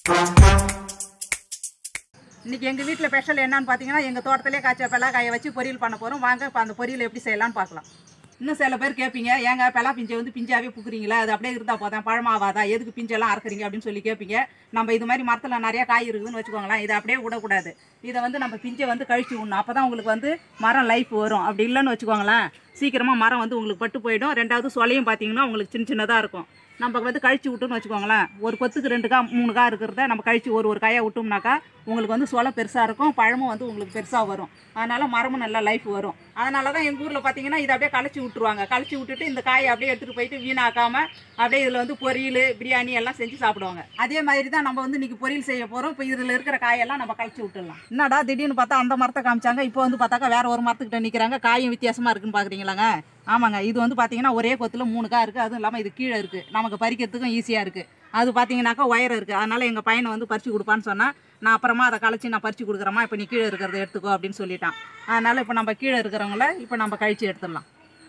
இன்னைக்கு எங்கள் வீட்டில் ஸ்பெஷல் என்னன்னு பார்த்தீங்கன்னா எங்கள் தோட்டத்திலே காய்ச்ச பெலாக்காயை வச்சு பொரியல் பண்ண போகிறோம் வாங்க இப்போ அந்த பொரியல் எப்படி செய்யலாம்னு பார்க்கலாம் இன்னும் சில பேர் கேட்பீங்க ஏங்க பெலா பிஞ்சை வந்து பிஞ்சாவே புக்குறீங்களா அது அப்படியே இருந்தால் போதான் பழமாவாதா எதுக்கு பிஞ்செல்லாம் அறுக்குறீங்க அப்படின்னு சொல்லி கேட்பீங்க நம்ம இது மாதிரி மரத்தில் நிறைய காய் இருக்குதுன்னு வச்சுக்கோங்களேன் இதை அப்படியே விடக்கூடாது இதை வந்து நம்ம பிஞ்சை வந்து கழிச்சு விடணும் அப்போ தான் உங்களுக்கு வந்து மரம் லைஃப் வரும் அப்படி இல்லைன்னு வச்சுக்கோங்களேன் சீக்கிரமாக மரம் வந்து உங்களுக்கு பட்டு போயிடும் ரெண்டாவது சொலையும் பார்த்தீங்கன்னா உங்களுக்கு சின்ன சின்னதாக இருக்கும் நம்ம வந்து கழிச்சு விட்டோம்னு வச்சுக்கோங்களேன் ஒரு கொத்துக்கு ரெண்டு கா மூணு கா இருக்கிறத நம்ம கழிச்சு ஒரு ஒரு காயாக விட்டோம்னாக்கா உங்களுக்கு வந்து சொலை பெருசாக இருக்கும் பழமும் வந்து உங்களுக்கு பெருசாக வரும் அதனால் மரமும் நல்லா லைஃப் வரும் அதனால தான் எங்கள் ஊரில் பார்த்தீங்கன்னா இதை அப்படியே கழிச்சு விட்ருவாங்க கழிச்சு விட்டுட்டு இந்த காயை அப்படியே எடுத்துகிட்டு போயிட்டு வீணாக்காமல் அப்படியே இதில் வந்து பொரியல் பிரியாணி எல்லாம் செஞ்சு சாப்பிடுவாங்க அதே மாதிரி தான் நம்ம வந்து இன்றைக்கி பொரியல் செய்ய போகிறோம் இப்போ இதில் இருக்கிற காயெல்லாம் நம்ம கழிச்சு விட்டுடலாம் என்னடா திடீர்னு பார்த்தா அந்த மரத்தை காமிச்சாங்க இப்போ வந்து பார்த்தாக்கா வேற ஒரு மரத்துக்கிட்ட நிற்கிறாங்க காயும் வித்தியாசமாக இருக்குன்னு பார்க்குறீங்களாங்க ஆமாங்க இது வந்து பார்த்தீங்கன்னா ஒரே கொத்தில் மூணு கா இருக்குது அதுவும் இல்லாமல் இது கீழே இருக்குது நமக்கு பறிக்கிறதுக்கும் ஈஸியாக இருக்குது அது பார்த்தீங்கன்னாக்கா ஒயர் இருக்குது அதனால் எங்கள் பையனை வந்து பறித்து கொடுப்பான்னு சொன்னால் நான் அப்புறமா அதை கழிச்சு நான் பறித்து கொடுக்குறேம்மா இப்போ நீ கீழே இருக்கிறத எடுத்துக்கோ அப்படின்னு சொல்லிட்டான் அதனால் இப்போ நம்ம கீழே இருக்கிறவங்கள இப்போ நம்ம கழிச்சு எடுத்துடலாம்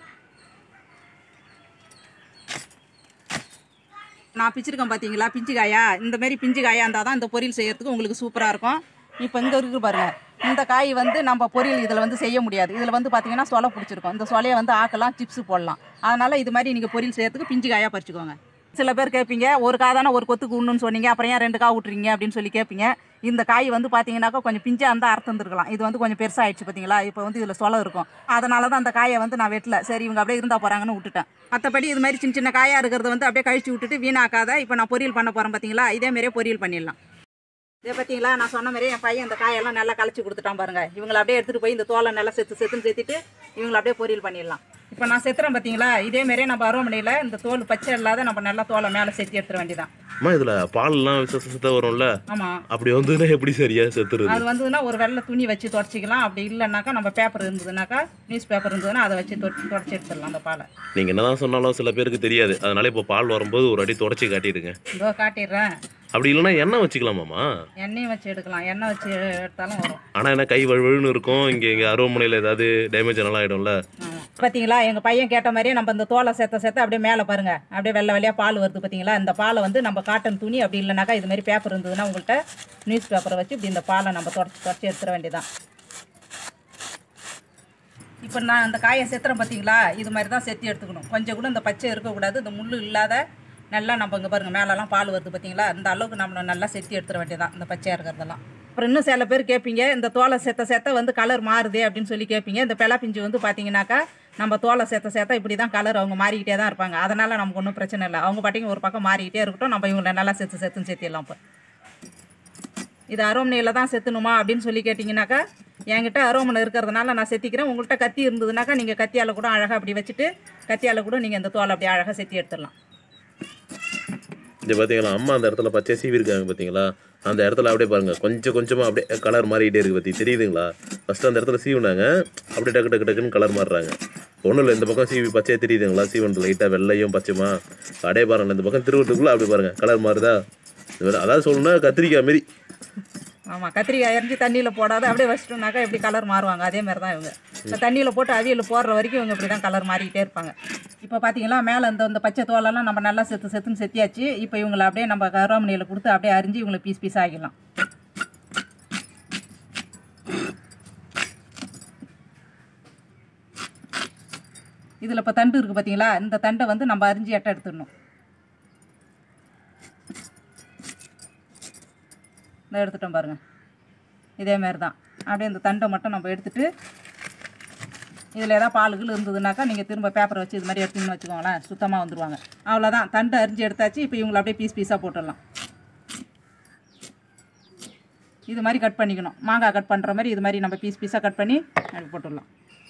நான் பிச்சிருக்கேன் பார்த்தீங்களா பிஞ்சு காயா இந்த மாதிரி பிஞ்சு காயா இருந்தால் தான் இந்த பொரியல் செய்யறதுக்கு உங்களுக்கு சூப்பராக இருக்கும் இப்போ இங்கே இருக்கு பாருங்க இந்த காய் வந்து நம்ம பொரியல் இதில் வந்து செய்ய முடியாது இதில் வந்து பார்த்தீங்கன்னா சொலை பிடிச்சிருக்கும் இந்த சொலையை வந்து ஆக்கலாம் சிப்ஸ் போடலாம் அதனால் இது மாதிரி நீங்கள் பொரியல் செய்யறதுக்கு பிஞ்சு காயாக பறிச்சுக்கோங்க சில பேர் கேட்பீங்க ஒரு காய் தானே ஒரு கொத்துக்கு உண்ணுன்னு சொன்னீங்க அப்புறம் ஏன் ரெண்டு காய் விட்றீங்க அப்படின்னு சொல்லி கேட்பீங்க இந்த காய் வந்து பார்த்தீங்கன்னாக்கா கொஞ்சம் பிஞ்சா இருந்தால் அறுத்து வந்துருக்கலாம் இது வந்து கொஞ்சம் பெருசாகிடுச்சு பார்த்தீங்களா இப்போ வந்து இதில் சொலை இருக்கும் அதனால தான் அந்த காயை வந்து நான் வெட்டல சரி இவங்க அப்படியே இருந்தால் போகிறாங்கன்னு விட்டுட்டேன் மற்றபடி இது மாதிரி சின்ன சின்ன காயாக இருக்கிறத வந்து அப்படியே கழிச்சு விட்டுட்டு வீணாக்காத இப்போ நான் பொரியல் பண்ண போகிறேன் பார்த்தீங்களா இதே மாதிரியே பொரியல் பண்ணிடலாம் இதே பார்த்தீங்களா நான் சொன்ன மாதிரி என் பையன் இந்த காயெல்லாம் நல்லா கழிச்சு கொடுத்துட்டான் பாருங்க இவங்களை அப்படியே எடுத்துகிட்டு போய் இந்த தோலை நல்லா செத்து செத்துன்னு செத்திட்டு இவங்களை அப்படியே பொரியல் பண்ணிடலாம் இப்போ நான் செத்துறேன் பார்த்தீங்களா இதே மாதிரியே நம்ம அருவமனையில் இந்த தோல் பச்சை இல்லாத நம்ம நல்லா தோலை மேலே செத்தி எடுத்துட வேண்டியதான் அம்மா இதுல பால்லாம் விச விசத்த வரும்ல ஆமாம் அப்படி வந்ததுன்னா எப்படி சரியா செத்துருது அது வந்ததுன்னா ஒரு வெள்ளை துணி வச்சு தொடச்சிக்கலாம் அப்படி இல்லைனாக்கா நம்ம பேப்பர் இருந்ததுனாக்கா நியூஸ் பேப்பர் இருந்ததுன்னா அதை வச்சு தொடச்சி தொடச்சி எடுத்துடலாம் அந்த பாலை நீங்க என்னதான் சொன்னாலும் சில பேருக்கு தெரியாது அதனால இப்போ பால் வரும்போது ஒரு அடி தொடச்சி காட்டிடுங்க இதோ காட்டிடுறேன் அப்படி இல்லைன்னா எண்ணெய் வச்சுக்கலாமாம்மா எண்ணெயும் வச்சு எடுக்கலாம் எண்ணெய் வச்சு எடுத்தாலும் வரும் ஆனா என்ன கை வழுவழுன்னு இருக்கும் இங்க இங்க அருவமனையில ஏதாவது டேமேஜ் நல்லா ஆயிடும்ல ஆமாம் பார்த்தீங்களா எங்கள் பையன் கேட்ட மாதிரியே நம்ம இந்த தோலை செத்த செத்த அப்படியே மேலே பாருங்க அப்படியே வெள்ளை வெள்ளையாக பால் வருது பார்த்தீங்களா இந்த பாலை வந்து நம்ம காட்டன் துணி அப்படி இல்லைனாக்கா இது மாதிரி பேப்பர் இருந்ததுன்னா உங்கள்கிட்ட நியூஸ் பேப்பரை வச்சு இப்படி இந்த பாலை நம்ம தொடச்சி தொடச்சி எடுத்துட வேண்டியதான் இப்போ நான் இந்த காயை செத்துறேன் பார்த்தீங்களா இது மாதிரி தான் செத்தி எடுத்துக்கணும் கொஞ்சம் கூட இந்த பச்சை இருக்கக்கூடாது இந்த முள் இல்லாத நல்லா நம்ம இங்கே பாருங்கள் மேலெல்லாம் பால் வருது பார்த்தீங்களா இந்த அளவுக்கு நம்ம நல்லா செத்தி எடுத்துட வேண்டியதான் இந்த பச்சையாக இருக்கிறதெல்லாம் அப்புறம் இன்னும் சில பேர் கேட்பீங்க இந்த தோலை செத்த செத்த வந்து கலர் மாறுதே அப்படின்னு சொல்லி கேட்பீங்க இந்த பெலா பிஞ்சு வந்து பார்த்தீங்கன்னாக்கா நம்ம தோலை செத்த செத்த இப்படி தான் கலர் அவங்க மாறிக்கிட்டே தான் இருப்பாங்க அதனால் நமக்கு ஒன்றும் பிரச்சனை இல்லை அவங்க பாட்டிங்க ஒரு பக்கம் மாறிக்கிட்டே இருக்கட்டும் நம்ம இவங்களை நல்லா செத்து செத்துன்னு செத்திடலாம் இப்போ இது அரோமனையில் தான் செத்தணுமா அப்படின்னு சொல்லி கேட்டிங்கனாக்கா என்கிட்ட அரோமனை இருக்கிறதுனால நான் செத்திக்கிறேன் உங்கள்கிட்ட கத்தி இருந்ததுனாக்கா நீங்கள் கத்தியால் கூட அழகாக அப்படி வச்சுட்டு கத்தியால் கூட நீங்கள் இந்த தோலை அப்படியே அழகாக செத்தி எடுத்துடலாம் இது பாத்தீங்களா அம்மா அந்த இடத்துல பச்சை சீவி இருக்காங்க பாத்தீங்களா அந்த இடத்துல அப்படியே பாருங்க கொஞ்சம் கொஞ்சமா அப்படியே கலர் மாறிக்கிட்டே இருக்கு பத்தி தெரியுதுங்களா ஃபர்ஸ்ட் அந்த இடத்துல சீவுனாங்க அப்படியே டக்கு டக்கு டக்குன்னு கலர் மாறுறாங்க ஒன்றும் இல்லை இந்த பக்கம் சீவி பச்சையா தெரியுதுங்களா சீவன் லைட்டாக வெள்ளையும் பச்சைமா அப்படியே பாருங்க இந்த பக்கம் திருவட்டுக்குள்ள அப்படி பாருங்க கலர் மாறுதா இது மாதிரி அதாவது சொல்லணும்னா கத்திரிக்காய் மாரி ஆமாம் கத்திரிக்காய் எரிஞ்சு தண்ணியில் போடாத அப்படியே வச்சிட்டோம்னாக்கா எப்படி கலர் மாறுவாங்க அதே மாதிரி தான் இவங்க இப்போ தண்ணியில் போட்டு அவியல் போடுற வரைக்கும் இவங்க இப்படி தான் கலர் மாறிக்கிட்டே இருப்பாங்க இப்போ பார்த்தீங்களா மேலே இந்த இந்த பச்சை தோலெல்லாம் நம்ம நல்லா செத்து செத்துன்னு செத்தியாச்சு இப்போ இவங்களை அப்படியே நம்ம கருவாமணியில் கொடுத்து அப்படியே அரிஞ்சு இவங்களை பீஸ் பீஸ் ஆகிடலாம் இதில் இப்போ தண்டு இருக்குது பார்த்தீங்களா இந்த தண்டை வந்து நம்ம அரிஞ்சு எட்டை எடுத்துடணும் இந்த எடுத்துட்டோம் பாருங்க இதே மாதிரி தான் அப்படியே இந்த தண்டை மட்டும் நம்ம எடுத்துட்டு இதில் ஏதாவது பாலுகள் இருந்ததுனாக்கா நீங்கள் திரும்ப பேப்பரை வச்சு இது மாதிரி எடுத்தீங்கன்னு வச்சுக்கோங்களேன் சுத்தமாக வந்துடுவாங்க அவ்வளோதான் தண்டு அரிஞ்சு எடுத்தாச்சு இப்போ இவங்களை அப்படியே பீஸ் பீஸாக போட்டுடலாம் இது மாதிரி கட் பண்ணிக்கணும் மாங்காய் கட் பண்ணுற மாதிரி இது மாதிரி நம்ம பீஸ் பீஸாக கட் பண்ணி அப்படி போட்டுடலாம்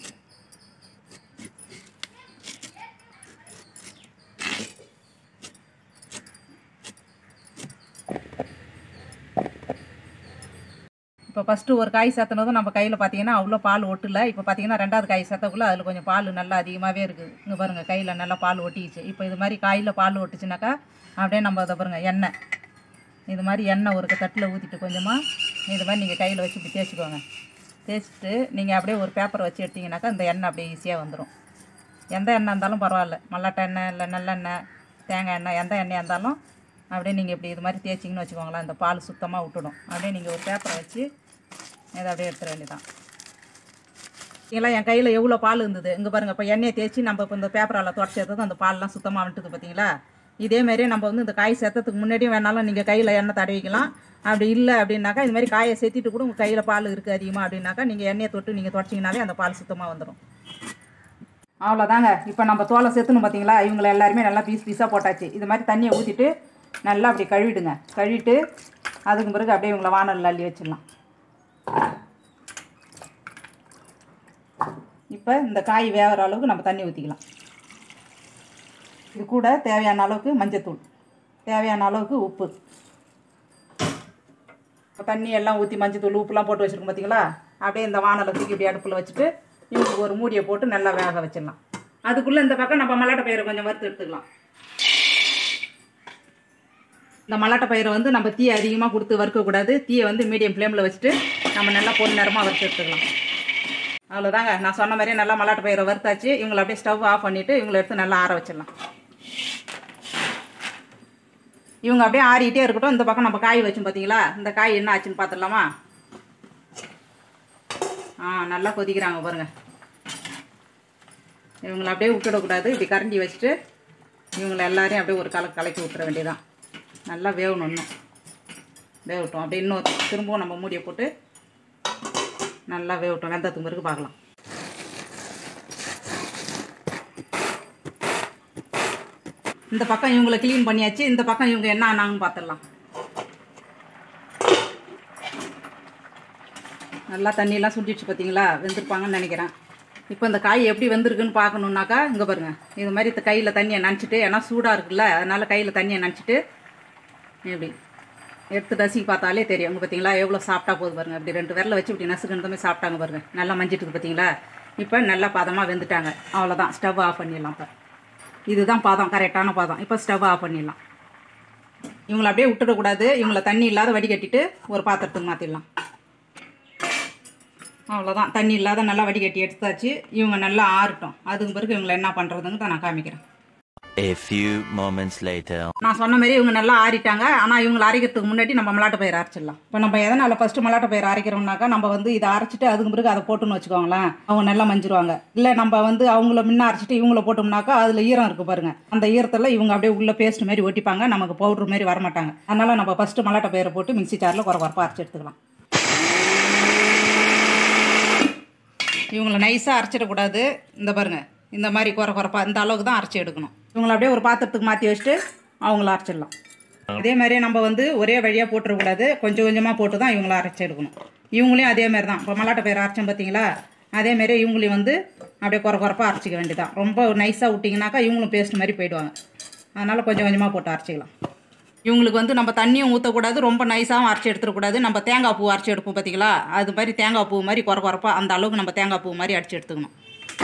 இப்போ ஃபஸ்ட்டு ஒரு காய் சேர்த்துனதும் நம்ம கையில் பார்த்தீங்கன்னா அவ்வளோ பால் ஒட்டல இப்போ பார்த்தீங்கன்னா ரெண்டாவது காய் சேர்த்தக்குள்ள அதில் கொஞ்சம் பால் நல்லா அதிகமாகவே இருக்குது இங்கே பாருங்கள் கையில் நல்லா பால் ஒட்டிக்கிச்சு இப்போ இது மாதிரி காயில் பால் ஒட்டுச்சுனாக்கா அப்படியே நம்ம அதை பாருங்கள் எண்ணெய் இது மாதிரி எண்ணெய் ஒரு தட்டில் ஊற்றிட்டு கொஞ்சமாக இது மாதிரி நீங்கள் கையில் வச்சு இப்படி தேய்ச்சிக்கோங்க தேய்ச்சிட்டு நீங்கள் அப்படியே ஒரு பேப்பரை வச்சு எடுத்தீங்கன்னாக்கா இந்த எண்ணெய் அப்படியே ஈஸியாக வந்துடும் எந்த எண்ணெய் இருந்தாலும் பரவாயில்ல மல்லாட்டை எண்ணெய் இல்லை நல்லெண்ணெய் தேங்காய் எண்ணெய் எந்த எண்ணெயாக இருந்தாலும் அப்படியே நீங்கள் இப்படி இது மாதிரி தேய்ச்சிங்கன்னு வச்சுக்கோங்களேன் இந்த பால் சுத்தமாக விட்டுடும் அப்படியே நீங்கள் ஒரு பேப்பரை வச்சு இதை அப்படியே எடுத்துட வேண்டியதான் எல்லாம் என் கையில் எவ்வளோ பால் இருந்தது இங்கே பாருங்கள் இப்போ எண்ணெயை தேய்ச்சி நம்ம இப்போ இந்த பேப்பரால் தொடச்சி எடுத்தது அந்த பால்லாம் சுத்தமாக வந்துட்டுது பார்த்தீங்களா இதே மாதிரியே நம்ம வந்து இந்த காய் சேர்த்ததுக்கு முன்னாடியும் வேணாலும் நீங்கள் கையில் எண்ணெய் தடவிக்கலாம் அப்படி இல்லை அப்படின்னாக்கா இது மாதிரி காயை சேர்த்திட்டு கூட உங்கள் கையில் பால் இருக்குது அதிகமாக அப்படின்னாக்கா நீங்கள் எண்ணெயை தொட்டு நீங்கள் தொடச்சிங்கனாலே அந்த பால் சுத்தமாக வந்துடும் அவ்வளோதாங்க இப்போ நம்ம தோலை சேர்த்துணும் பார்த்தீங்களா இவங்களை எல்லாருமே நல்லா பீஸ் பீஸாக போட்டாச்சு இது மாதிரி தண்ணியை ஊற்றிட்டு நல்லா அப்படி கழுவிடுங்க கழுவிட்டு அதுக்கு பிறகு அப்படியே இவங்களை வானலில் அள்ளி வச்சிடலாம் இப்போ இந்த காய் வேகிற அளவுக்கு நம்ம தண்ணி ஊற்றிக்கலாம் இது கூட தேவையான அளவுக்கு மஞ்சத்தூள் தேவையான அளவுக்கு உப்பு இப்போ தண்ணி எல்லாம் ஊற்றி மஞ்சத்தூள் உப்புலாம் போட்டு வச்சுருக்கோம் பார்த்தீங்களா அப்படியே இந்த வானலை தூக்கி இப்படி அடுப்பில் வச்சுட்டு இவங்களுக்கு ஒரு மூடியை போட்டு நல்லா வேக வச்சிடலாம் அதுக்குள்ளே இந்த பக்கம் நம்ம மல்லாட்டை பயிரை கொஞ்சம் வறுத்து எடுத்துக்கலாம் இந்த மல்லாட்டை பயிரை வந்து நம்ம தீ அதிகமாக கொடுத்து வறுக்கக்கூடாது தீயை வந்து மீடியம் ஃப்ளேமில் வச்சுட்டு நம்ம நல்லா பொன் நேரமாக வறுத்து எடுத்துக்கலாம் அவ்வளோதாங்க நான் சொன்ன மாதிரியே நல்லா மல்லாட்டை பயிரை வறுத்தாச்சு இவங்களை அப்படியே ஸ்டவ் ஆஃப் பண்ணிவிட்டு இவங்களை எடுத்து நல்லா ஆற வச்சிடலாம் இவங்க அப்படியே ஆறிக்கிட்டே இருக்கட்டும் இந்த பக்கம் நம்ம காய் வச்சோம் பார்த்தீங்களா இந்த காய் என்ன ஆச்சுன்னு பார்த்துடலாமா ஆ நல்லா கொதிக்கிறாங்க பாருங்க இவங்களை அப்படியே விட்டுடக்கூடாது இப்படி கரண்டி வச்சுட்டு இவங்களை எல்லாரையும் அப்படியே ஒரு கலக்கு கலக்கி விட்டுற வேண்டியதான் நல்லா வேகணும் இன்னும் வேகட்டும் அப்படியே இன்னும் திரும்பவும் நம்ம மூடியை போட்டு நல்லா வேகட்டும் வெந்தத்துக்கு பிறகு பார்க்கலாம் இந்த பக்கம் இவங்களை க்ளீன் பண்ணியாச்சு இந்த பக்கம் இவங்க என்ன ஆனாங்கன்னு பார்த்துடலாம் நல்லா தண்ணியெல்லாம் சுண்டிடுச்சு பார்த்தீங்களா வெந்திருப்பாங்கன்னு நினைக்கிறேன் இப்போ இந்த காய் எப்படி வெந்திருக்குன்னு பார்க்கணுன்னாக்கா இங்கே பாருங்கள் இது மாதிரி இந்த கையில் தண்ணியை நனைச்சிட்டு ஏன்னா சூடாக இருக்குல்ல அதனால் கையில் தண்ணியை நனைச்சிட்டு இப்படி எடுத்து ரசிக்கு பார்த்தாலே தெரியும் அங்கே பார்த்தீங்களா எவ்வளோ சாப்பிட்டா போகுது பாருங்கள் இப்படி ரெண்டு விரல வச்சு இப்படி நசுக்குன்னு மாதிரி சாப்பிட்டாங்க பாருங்கள் நல்லா மஞ்சிட்டுது பார்த்தீங்களா இப்போ நல்லா பதமாக வெந்துட்டாங்க அவ்வளோதான் ஸ்டவ் ஆஃப் பண்ணிடலாம் இப்போ இதுதான் பதம் கரெக்டான பதம் இப்போ ஸ்டவ் ஆஃப் பண்ணிடலாம் இவங்களை அப்படியே விட்டுடக்கூடாது இவங்களை தண்ணி இல்லாத வடிகட்டிட்டு ஒரு பாத்திரத்துக்கு மாற்றிடலாம் அவ்வளோதான் தண்ணி இல்லாத நல்லா வடிகட்டி எடுத்தாச்சு இவங்க நல்லா ஆறட்டும் அதுக்கு பிறகு இவங்களை என்ன பண்ணுறதுன்னு தான் நான் காமிக்கிறேன் A few moments later. நான் சொன்ன மாதிரி இவங்க நல்லா ஆறிட்டாங்க ஆனால் இவங்களை அரைக்கிறதுக்கு முன்னாடி நம்ம மல்லாட்டை பயிர் அரைச்சிடலாம் இப்போ நம்ம எதனால் ஃபஸ்ட்டு மல்லாட்டை பயிர் அரைக்கிறோம்னாக்கா நம்ம வந்து இதை அரைச்சிட்டு அதுக்கு பிறகு அதை போட்டுன்னு வச்சுக்கோங்களேன் அவங்க நல்லா மஞ்சிருவாங்க இல்லை நம்ம வந்து அவங்கள முன்ன அரைச்சிட்டு இவங்கள போட்டோம்னாக்கா அதில் ஈரம் இருக்குது பாருங்க அந்த ஈரத்தில் இவங்க அப்படியே உள்ள பேஸ்ட் மாதிரி ஒட்டிப்பாங்க நமக்கு பவுடர் மாதிரி வரமாட்டாங்க அதனால் நம்ம ஃபஸ்ட்டு மல்லாட்டை பயிரை போட்டு மிக்ஸி ஜாரில் குறை குறப்பாக அரைச்சி எடுத்துக்கலாம் இவங்களை நைஸாக அரைச்சிடக்கூடாது இந்த பாருங்க இந்த மாதிரி குறை குறைப்பா இந்த அளவுக்கு தான் அரைச்சி எடுக்கணும் இவங்களை அப்படியே ஒரு பாத்திரத்துக்கு மாற்றி வச்சுட்டு அவங்கள அரைச்சிடலாம் இதே மாதிரியே நம்ம வந்து ஒரே வழியாக போட்டுறக்கூடாது கொஞ்சம் கொஞ்சமாக போட்டு தான் இவங்கள அரைச்சி எடுக்கணும் இவங்களையும் அதே மாதிரி தான் இப்போ மல்லாட்டை பயிர் அரைச்சோம் பார்த்தீங்களா அதே மாதிரி இவங்களையும் வந்து அப்படியே குறை குறைப்பாக அரைச்சிக்க வேண்டியதான் ரொம்ப நைஸாக விட்டிங்கனாக்கா இவங்களும் பேஸ்ட் மாதிரி போயிடுவாங்க அதனால் கொஞ்சம் கொஞ்சமாக போட்டு அரைச்சிக்கலாம் இவங்களுக்கு வந்து நம்ம தண்ணியும் ஊற்றக்கூடாது ரொம்ப நைஸாகவும் அரைச்சி எடுத்துடக்கூடாது நம்ம தேங்காய் பூ அரைச்சி எடுப்போம் பார்த்தீங்களா அது மாதிரி தேங்காய் பூ மாதிரி குறை குறைப்பா அந்த அளவுக்கு நம்ம தேங்காய் பூ மாதிரி அடிச்சு எடுத்துக்கணும்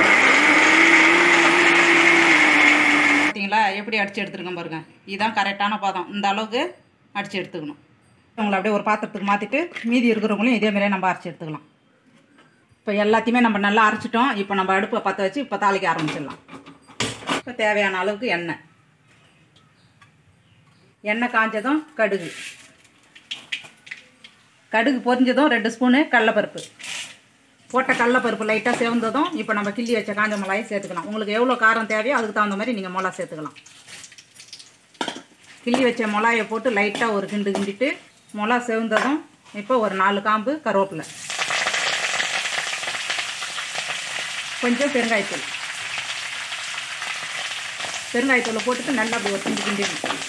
பார்த்தீங்களா எப்படி அடிச்சு எடுத்துருக்கோம் பாருங்க இதுதான் கரெக்டான பதம் இந்த அளவுக்கு அடிச்சு எடுத்துக்கணும் உங்களை அப்படியே ஒரு பாத்திரத்துக்கு மாற்றிட்டு மீதி இருக்கிறவங்களையும் இதே மாதிரியே நம்ம அரைச்சி எடுத்துக்கலாம் இப்போ எல்லாத்தையுமே நம்ம நல்லா அரைச்சிட்டோம் இப்போ நம்ம அடுப்பை பற்ற வச்சு இப்போ தாளிக்க ஆரம்பிச்சிடலாம் இப்போ தேவையான அளவுக்கு எண்ணெய் எண்ணெய் காஞ்சதும் கடுகு கடுகு பொரிஞ்சதும் ரெண்டு ஸ்பூனு கடலப்பருப்பு போட்ட கடலப்பருப்பு லைட்டாக சேர்ந்ததும் இப்போ நம்ம கிள்ளி வச்ச காஞ்ச மிளகாயை சேர்த்துக்கலாம் உங்களுக்கு எவ்வளோ காரம் தேவையோ அதுக்கு தகுந்த மாதிரி நீங்கள் மிளகா சேர்த்துக்கலாம் கிள்ளி வச்ச மிளகாயை போட்டு லைட்டாக ஒரு கிண்டு கிண்டிட்டு மிளகா சேர்ந்ததும் இப்போ ஒரு நாலு காம்பு கருவேப்பிலை கொஞ்சம் பெருங்காயத்தூள் பெருங்காயத்தூளை போட்டுட்டு நல்லா அப்படி ஒரு கிண்டு கிண்டிடணும்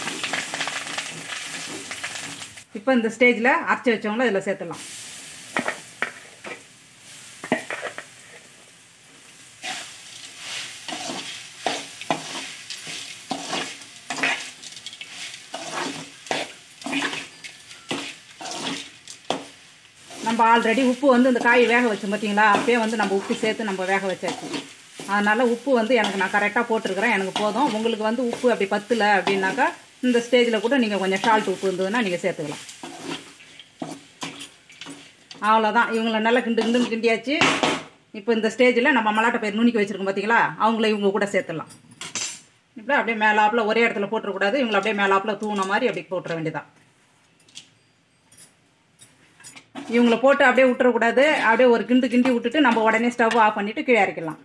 இப்போ இந்த ஸ்டேஜில் அரைச்சி வச்சவங்கள இதில் சேர்த்துடலாம் நம்ம ஆல்ரெடி உப்பு வந்து இந்த காய் வேக வச்சோம் பார்த்தீங்களா அப்பயே வந்து நம்ம உப்பு சேர்த்து நம்ம வேக வச்சாச்சு அதனால் உப்பு வந்து எனக்கு நான் கரெக்டாக போட்டிருக்கிறேன் எனக்கு போதும் உங்களுக்கு வந்து உப்பு அப்படி பத்தலை அப்படின்னாக்கா இந்த ஸ்டேஜில் கூட நீங்கள் கொஞ்சம் சால்ட் உப்பு இருந்ததுன்னா நீங்கள் சேர்த்துக்கலாம் அவ்வளோதான் இவங்கள நல்லா கிண்டு கிண்டு கிண்டியாச்சு இப்போ இந்த ஸ்டேஜில் நம்ம மல்லாட்டை பயிர் நுணுக்கி வச்சுருக்கோம் பார்த்தீங்களா அவங்கள இவங்க கூட சேர்த்துடலாம் இப்படி அப்படியே மேலாப்பில் ஒரே இடத்துல போட்டுறக்கூடாது இவங்களை அப்படியே மேலாப்பில் தூண மாதிரி அப்படி போட்டுற வேண்டியதான் இவங்களை போட்டு அப்படியே விட்டுறக்கூடாது அப்படியே ஒரு கிண்டு கிண்டி விட்டுட்டு நம்ம உடனே ஸ்டவ் ஆஃப் பண்ணிவிட்டு கீழே இறக்கிடலாம்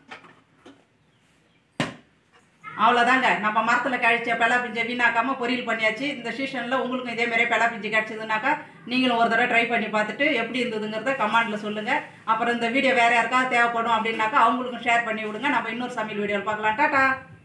அவ்வளோதாங்க நம்ம மரத்தில் கழிச்ச பெலா பிஞ்சை வீணாக்காமல் பொரியல் பண்ணியாச்சு இந்த சீசனில் உங்களுக்கும் இதே மாதிரியே பெலா பிஞ்சு கிடச்சிதுனாக்கா நீங்களும் ஒரு தடவை ட்ரை பண்ணி பார்த்துட்டு எப்படி இருந்ததுங்கிறத கமெண்டில் சொல்லுங்கள் அப்புறம் இந்த வீடியோ வேறு யாருக்காவது தேவைப்படும் அப்படின்னாக்கா அவங்களுக்கும் ஷேர் பண்ணி விடுங்க நம்ம இன்னொரு சமையல் வீடியோவில் பார்க்கலாம் டாட்டா